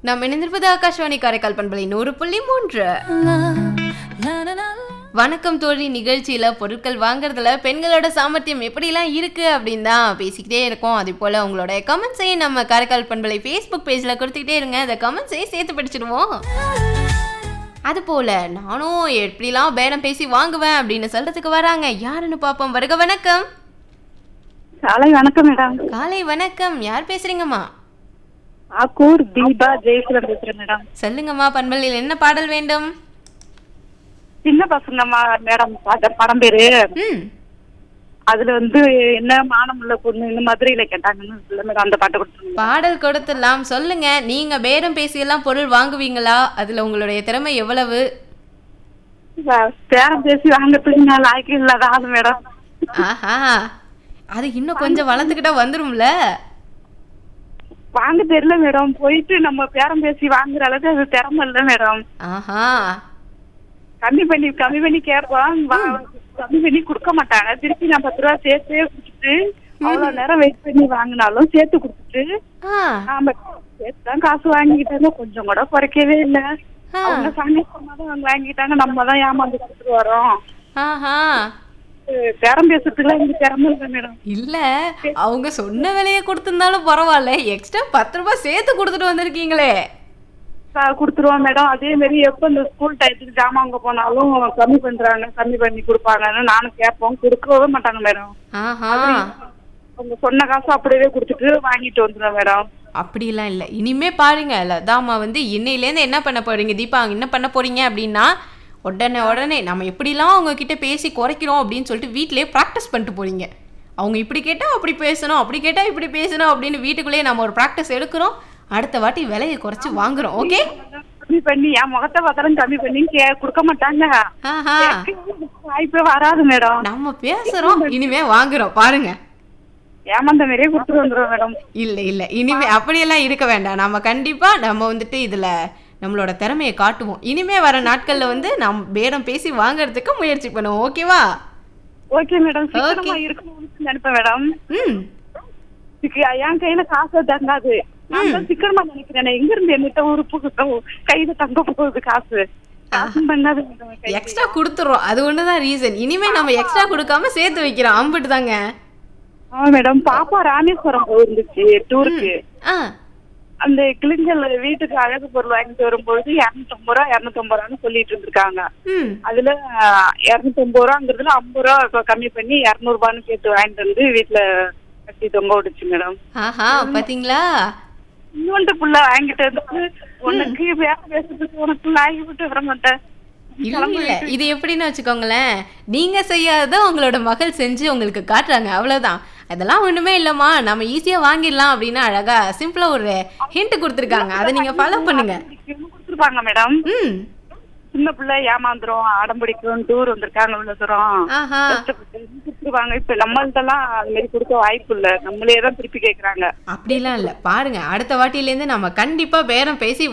நாம் இணைந்திருப்பது ஆகாஷ்வாணி காரைக்கால் பண்பலை நூறு புள்ளி மூன்று வணக்கம் தோழி நிகழ்ச்சியில பொருட்கள் வாங்குறதுல பெண்களோட சாமர்த்தியம் எப்படிலாம் இருக்கு அப்படின்னு தான் பேசிக்கிட்டே இருக்கோம் அதே போல உங்களோட கமெண்ட்ஸையும் நம்ம காரைக்கால் பண்பலை ஃபேஸ்புக் பேஜ்ல கொடுத்துக்கிட்டே இருங்க அந்த கமெண்ட்ஸையும் சேர்த்து படிச்சிடுவோம் அது போல நானும் எப்படிலாம் பேரம் பேசி வாங்குவேன் அப்படின்னு சொல்றதுக்கு வராங்க யாருன்னு பார்ப்போம் வருக வணக்கம் காலை வணக்கம் மேடம் காலை வணக்கம் யார் பேசுறீங்கம்மா ஆக்கூர் தீபா ஜெயசுரம் பேசுறேன் மேடம் சொல்லுங்கம்மா பண்பலையில் என்ன பாடல் வேண்டும் சின்ன பசங்கம்மா மேடம் பாட்ட படம் பேரு ம் அதுல வந்து என்ன மானம் உள்ள பொண்ணு இந்த மதுரையில கேட்டாங்கன்னு இல்ல மேடம் அந்த பாட்டை கொடுத்துருங்க பாடல் கொடுத்துடலாம் சொல்லுங்க நீங்க பேரம் பேசியெல்லாம் பொருள் வாங்குவீங்களா அதுல உங்களுடைய திறமை எவ்வளவு பேரம் பேசி வாங்கறதுக்கு நான் லாய்க்கு இல்லாத ஆளு மேடம் ஆஹா அது இன்னும் கொஞ்சம் வளர்ந்துக்கிட்டா வந்துரும்ல வாங்க தெரியல மேடம் போயிட்டு நம்ம பேரம் பேசி வாங்குற அளவுக்கு அது திறமை இல்ல மேடம் ஆஹா கம்மி பண்ணி கம்மி பண்ணி கேட்போம் வா- கம்மி பண்ணி கொடுக்க மாட்டாங்க திருப்பி நான் பத்து ரூபா சேர்த்தே கொடுத்துட்டு அவ்வளவு நேரம் வெயிட் பண்ணி வாங்கினாலும் சேர்த்து கொடுத்துட்டு ஆ ஆமா சேர்த்துதான் காசு வாங்கிக்கிட்டாங்க கொஞ்சம் கூட குறைக்கவே இல்ல ஆ. அவங்க சாமி சொன்னாதான் அவங்க வாங்கிட்டாங்க நம்ம தான் ஏமாந்து கொடுத்துட்டு வரோம் ஆஹா அஹ் பேரம் பேசுறதுக்குலாம் இந்த திறமை இல்லை மேடம் இல்ல அவங்க சொன்ன விலையை கொடுத்திருந்தாலும் பரவாயில்ல எக்ஸ்ட்ரா பத்து ரூபாய் சேர்த்து கொடுத்துட்டு வந்திருக்கீங்களே கொடுத்துருவோம் மேடம் அதே மாதிரி எப்ப இந்த ஸ்கூல் டயத்துக்கு ஜாமான் வாங்க போனாலும் கம்மி பண்றாங்க கம்மி பண்ணி கொடுப்பாங்கன்னு நானும் கேட்போம் கொடுக்கவே மாட்டாங்க மேடம் ஆஹா அவங்க சொன்ன காசு அப்படியே கொடுத்துட்டு வாங்கிட்டு வந்துடுவேன் மேடம் அப்படிலாம் இல்லை இனிமே பாருங்க லதாமா வந்து இன்னையிலேருந்து என்ன பண்ண போறீங்க தீபா என்ன பண்ண போறீங்க அப்படின்னா உடனே உடனே நம்ம எப்படிலாம் அவங்க கிட்ட பேசி குறைக்கிறோம் அப்படின்னு சொல்லிட்டு வீட்டிலேயே ப்ராக்டிஸ் பண்ணிட்டு போறீங்க அவங்க இப்படி கேட்டால் அப்படி பேசணும் அப்படி கேட்டால் இப்படி பேசணும் அப்படின்னு வீட்டுக்குள்ளேயே நம்ம ஒரு ப்ராக்டிஸ் எடுக்கிறோம் அடுத்த வாட்டி விலையை குறைச்சி வாங்குறோம் ஓகே கம்மி பண்ணி என் முகத்தை பார்த்தாலும் கம்மி பண்ணி கே கொடுக்க மாட்டாங்க ஆஹா வாய்ப்பே வராது மேடம் நம்ம பேசுறோம் இனிமே வாங்குறோம் பாருங்க ஏமாந்த மாதிரியே கொடுத்துட்டு வந்துடுவேன் மேடம் இல்லை இல்லை இனிமே அப்படியெல்லாம் இருக்க வேண்டாம் நம்ம கண்டிப்பா நம்ம வந்துட்டு இதுல நம்மளோட திறமையை காட்டுவோம் இனிமே வர நாட்கள்ல வந்து நாம் பேரம் பேசி வாங்குறதுக்கு முயற்சி பண்ணுவோம் ஓகேவா ஓகே மேடம் சீக்கிரமா இருக்கணும்னு நினைப்பேன் மேடம் ம் இதுக்கு என் கையில காசு தங்காது நான் தான் சீக்கிரமா நினைக்கிறேன் எங்க இருந்து என்னட்ட உறுப்பு கையில தங்க போகுது காசு காசு பண்ணாது மேடம் என் கையில. எக்ஸ்ட்ரா கொடுத்துறோம் அது ஒண்ணுதான் ரீசன் இனிமே நம்ம எக்ஸ்ட்ரா கொடுக்காம சேர்த்து வைக்கிறோம் அம்பிட்டு தாங்க ஆ மேடம் பாப்பா ராமேஸ்வரம் போயிருந்துச்சு டூருக்கு ஆ அந்த கிளிஞ்சல் வீட்டுக்கு அழகு பொருள் வாங்கிட்டு வரும்போது இரநூத்தம்பது ரூபா இரநூத்தம்பது ரூபான்னு சொல்லிட்டு இருந்திருக்காங்க ம் அதுல இரநூத்தம்பது ரூபாங்கிறதுல ஐம்பது ரூபா கொ- கம்மி பண்ணி இரநூறுபான்னு கேட்டு வாங்கிட்டு வந்து வீட்டுல கட்டி தொங்க விடுச்சு மேடம் ஆஹா பாத்தீங்களா இன்னொன்று புள்ள வாங்கிட்டு வந்து உனக்கு வேலை பேசுறதுக்கு உனக்கு நாய்க்கு விட்டு வர மாட்டேன் இல்ல இல்ல இது எப்படின்னு வச்சுக்கோங்களேன் நீங்க செய்யாத உங்களோட மகள் செஞ்சு உங்களுக்கு காட்டுறாங்க அவ்வளவுதான் அதெல்லாம் ஒண்ணுமே இல்லம்மா நம்ம ஈஸியா வாங்கிடலாம் அப்படின்னு அழகா சிம்பிளா ஒரு ஹிண்ட் கொடுத்துருக்காங்க அதை நீங்க ஃபாலோ பண்ணுங்க கொடுத்துருப்பாங்க மேடம் ம் சின்ன பிள்ளை ஏமாந்துரும் அடம் பிடிக்கும் டூர் வந்திருக்காங்க இவ்வளவு தூரம் ஆஹா கஷ்டப்பட்டு கொடுத்துருவாங்க இப்ப நம்மள்ட்டலாம் அது மாதிரி கொடுக்க வாய்ப்பு இல்ல நம்மளே தான் திருப்பி கேக்குறாங்க அப்படிலாம் இல்ல பாருங்க அடுத்த வாட்டியில இருந்து நம்ம கண்டிப்பா பேரம் பேசி